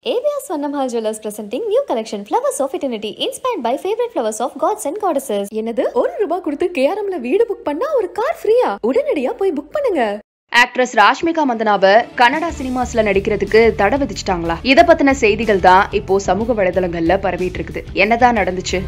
ABS Swarnamahal Jewelers presenting new collection Flowers of Eternity inspired by favorite flowers of gods and goddesses. என்னது ஒரு ரூபாய் கொடுத்து கேஆர்எம்ல வீடு book பண்ணா ஒரு கார் ஃப்ரீயா உடனடியா போய் புக் பண்ணுங்க ஆக்ட்ரஸ் ராஷ்மிகா மந்தனாவை கன்னடா சினிமாஸ்ல நடிக்கிறதுக்கு தடை விதிச்சிட்டாங்களா இத பத்தின செய்திகள் தான் இப்போ சமூக வலைதளங்கள்ல பரவிட்டு இருக்குது என்னதான் நடந்துச்சு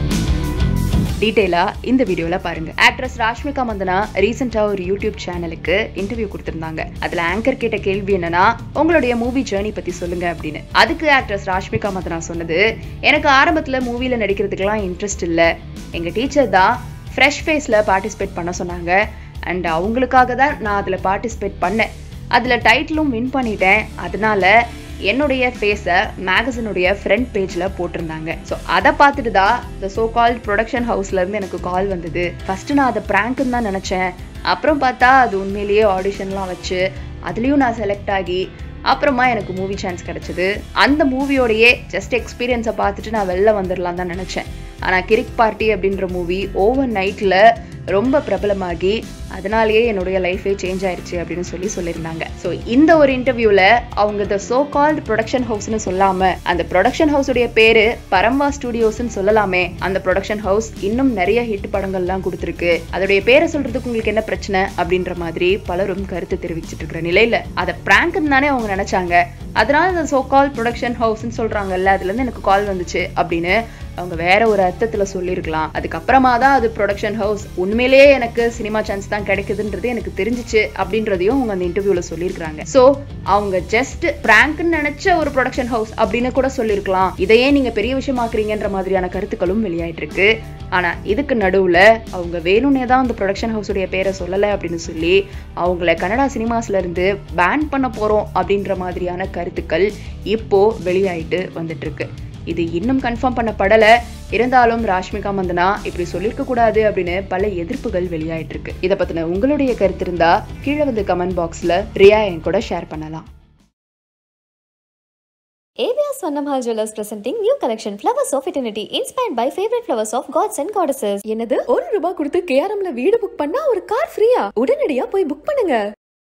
டீட்டெயிலா இந்த வீடியோல பாருங்க ஆக்ட்ரஸ் ராஷ்மிகா மந்தனா ரீசெண்டா ஒரு யூடியூப் சேனலுக்கு இன்டர்வியூ கொடுத்திருந்தாங்க அதுல ஆங்கர் கேட்ட கேள்வி என்னன்னா உங்களுடைய மூவி ஜேர்னி பத்தி சொல்லுங்க அப்படின்னு அதுக்கு ஆக்ட்ரஸ் ராஷ்மிகா மந்தனா சொன்னது எனக்கு ஆரம்பத்துல மூவில நடிக்கிறதுக்கெல்லாம் இன்ட்ரெஸ்ட் இல்ல எங்க டீச்சர் தான் ஃப்ரெஷ் ஃபேஸ்ல பார்ட்டிசிபேட் பண்ண சொன்னாங்க அண்ட் அவங்களுக்காக தான் நான் அதில் பார்ட்டிசிபேட் பண்ணேன் அதில் டைட்டிலும் வின் பண்ணிட்டேன் அதனால என்னுடைய ஃபேஸை மேகசினுடைய ஃப்ரண்ட் பேஜில் போட்டிருந்தாங்க ஸோ அதை பார்த்துட்டு தான் இந்த சோ கால்ட் ப்ரொடக்ஷன் ஹவுஸ்லேருந்து எனக்கு கால் வந்தது ஃபஸ்ட்டு நான் அதை ப்ராங்க்குன்னு தான் நினச்சேன் அப்புறம் பார்த்தா அது உண்மையிலேயே ஆடிஷன்லாம் வச்சு அதுலேயும் நான் செலக்ட் ஆகி அப்புறமா எனக்கு மூவி சான்ஸ் கிடைச்சது அந்த மூவியோடையே ஜஸ்ட் எக்ஸ்பீரியன்ஸை பார்த்துட்டு நான் வெளில வந்துடலாம் தான் நினச்சேன் ஆனால் கிரிக் பார்ட்டி அப்படின்ற மூவி ஓவர் நைட்டில் ரொம்ப பிரபலமாகி அதனாலேயே என்னுடைய லைஃபே சேஞ்ச் ஆயிருச்சு அப்படின்னு சொல்லி சொல்லியிருந்தாங்க ஸோ இந்த ஒரு இன்டர்வியூவில் அவங்க த சோ கால்டு ப்ரொடக்ஷன் ஹவுஸ்னு சொல்லாம அந்த ப்ரொடக்ஷன் ஹவுஸுடைய பேரு பரம்பா ஸ்டுடியோஸ்னு சொல்லலாமே அந்த ப்ரொடக்ஷன் ஹவுஸ் இன்னும் நிறைய ஹிட் படங்கள்லாம் கொடுத்துருக்கு அதோடைய பேரை சொல்றதுக்கு உங்களுக்கு என்ன பிரச்சனை அப்படின்ற மாதிரி பலரும் கருத்து தெரிவிச்சிட்டு இருக்கிற நிலையில அதை பிராங்க்னு தானே அவங்க நினைச்சாங்க அதனால அந்த சோ கால் ப்ரொடக்ஷன் ஹவுஸ்னு சொல்றாங்கல்ல அதுல இருந்து எனக்கு கால் வந்துச்சு அப்படின்னு அவங்க வேற ஒரு அர்த்தத்துல சொல்லியிருக்கலாம் அதுக்கப்புறமா தான் அது ப்ரொடக்ஷன் ஹவுஸ் உண்மையிலேயே எனக்கு சினிமா சான்ஸ் தான் கிடைக்குதுன்றது எனக்கு தெரிஞ்சிச்சு அப்படின்றதையும் அவங்க அந்த இன்டர்வியூல சொல்லியிருக்காங்க சோ அவங்க ஜஸ்ட் பிராங்க்னு நினைச்ச ஒரு ப்ரொடக்ஷன் ஹவுஸ் அப்படின்னு கூட சொல்லியிருக்கலாம் இதையே நீங்க பெரிய விஷயமாக்குறீங்கன்ற மாதிரியான கருத்துக்களும் வெளியாயிட்டு இருக்கு ஆனா இதுக்கு நடுவுல அவங்க வேணும்னே தான் அந்த ப்ரொடக்ஷன் ஹவுஸுடைய பேரை சொல்லலை அப்படின்னு சொல்லி அவங்கள கன்னடா சினிமாஸ்ல இருந்து பேன் பண்ண போறோம் அப்படின்ற மாதிரியான கருத்துக்கள் இப்போ வெளியாயிட்டு வந்துட்டு இருக்கு இது இன்னும் கன்ஃபார்ம் பண்ணப்படல இருந்தாலும் ராஷ்மிகா மந்தனா இப்படி சொல்லியிருக்க கூடாது அப்படின்னு பல எதிர்ப்புகள் வெளியாயிட்டு இருக்கு இதை பத்தின உங்களுடைய கருத்து இருந்தா கீழே வந்து கமெண்ட் பாக்ஸ்ல ரியா என் கூட ஷேர் பண்ணலாம் ABS Swarnamahal Jewelers presenting new collection Flowers of Eternity inspired by favorite flowers of gods and goddesses. என்னது ஒரு ரூபாய் கொடுத்து கேஆர்எம்ல வீடு புக் பண்ணா ஒரு கார் ஃப்ரீயா உடனடியா போய் புக் பண்ணுங்க